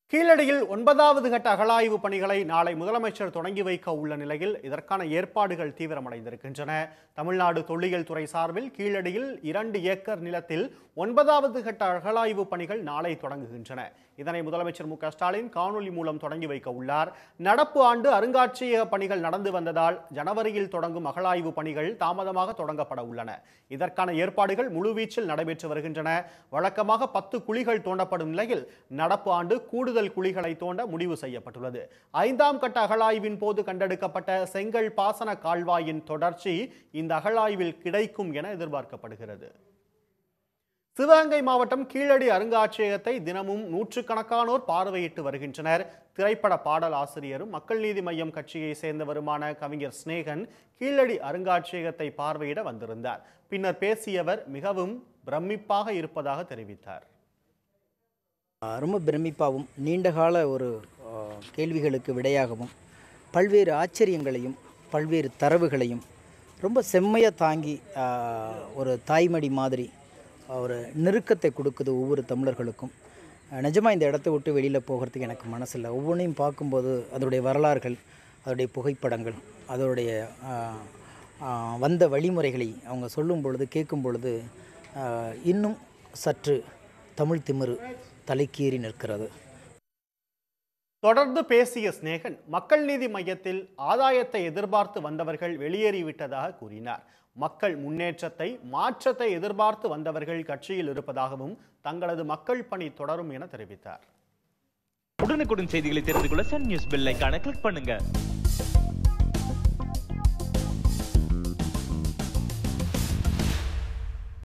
கீழடியில் ஒன்பதாவது கட்ட அகழாய்வு பணிகளை நாளை முதலமைச்சர் தொடங்கி வைக்க உள்ள நிலையில் இதற்கான ஏற்பாடுகள் தீவிரமடைந்திருக்கின்றன தமிழ்நாடு தொல்லியல் துறை சார்பில் கீழடியில் இரண்டு ஏக்கர் நிலத்தில் ஒன்பதாவது கட்ட அகழாய்வு பணிகள் நாளை தொடங்குகின்றன இதனை முதலமைச்சர் மு க ஸ்டாலின் காணொலி மூலம் தொடங்கி வைக்க உள்ளார் நடப்பு ஆண்டு அருங்காட்சியக பணிகள் நடந்து வந்ததால் ஜனவரியில் தொடங்கும் அகழாய்வு பணிகள் தாமதமாக தொடங்கப்பட உள்ளன இதற்கான ஏற்பாடுகள் முழுவீச்சில் நடைபெற்று வருகின்றன வழக்கமாக பத்து குழிகள் தோண்டப்படும் நிலையில் நடப்பு ஆண்டு கூடுதல் குழிகளை தோண்ட முடிவு செய்யப்பட்டுள்ளது ஐந்தாம் கட்ட அகழாய்வின் போது கண்டெடுக்கப்பட்ட செங்கல் பாசன கால்வாயின் தொடர்ச்சி இந்த அகழாய்வில் கிடைக்கும் என எதிர்பார்க்கப்படுகிறது சிவகங்கை மாவட்டம் கீழடி அருங்காட்சியகத்தை தினமும் நூற்றுக்கணக்கானோர் பார்வையிட்டு வருகின்றனர் திரைப்பட பாடல் ஆசிரியரும் மக்கள் நீதி மய்யம் கட்சியை சேர்ந்தவருமான கவிஞர் சிநேகன் கீழடி அருங்காட்சியகத்தை பார்வையிட வந்திருந்தார் பின்னர் பேசியவர் மிகவும் பிரமிப்பாக இருப்பதாக தெரிவித்தார் ரொம்ப பிரமிப்பாகவும் நீண்டகால ஒரு அஹ், கேள்விகளுக்கு விடையாகவும் பல்வேறு ஆச்சரியங்களையும் பல்வேறு தரவுகளையும் ரொம்ப செம்மையாக தாங்கி அஹ், ஒரு தாய்மடி மாதிரி ஒரு நெருக்கத்தை கொடுக்குது ஒவ்வொரு தமிழர்களுக்கும் நிஜமாக இந்த இடத்த விட்டு வெளியில் போகிறதுக்கு எனக்கு மனசில்லை ஒவ்வொன்றையும் பார்க்கும்போது அதோடைய வரலாறுகள் அதோடைய புகைப்படங்கள் அதோடைய அஹ், அஹ், வந்த வழிமுறைகளை அவங்க சொல்லும் பொழுது கேட்கும் பொழுது அஹ், இன்னும் சற்று தமிழ் திமிரு தலைக்கீறி நிற்கிறது தொடர்ந்து பேசிய சிநேகன் மக்கள் நீதி மையத்தில் ஆதாயத்தை எதிர்பார்த்து வந்தவர்கள் வெளியேறிவிட்டதாக கூறினார் மக்கள் முன்னேற்றத்தை மாற்றத்தை எதிர்பார்த்து வந்தவர்கள் கட்சியில் இருப்பதாகவும் தங்களது மக்கள் பணி தொடரும் என தெரிவித்தார் உடனுக்குடன் செய்திகளை தெரிந்து கொள்ள சன் நியூஸ் பெல் ஐகானை கிளிக் பண்ணுங்க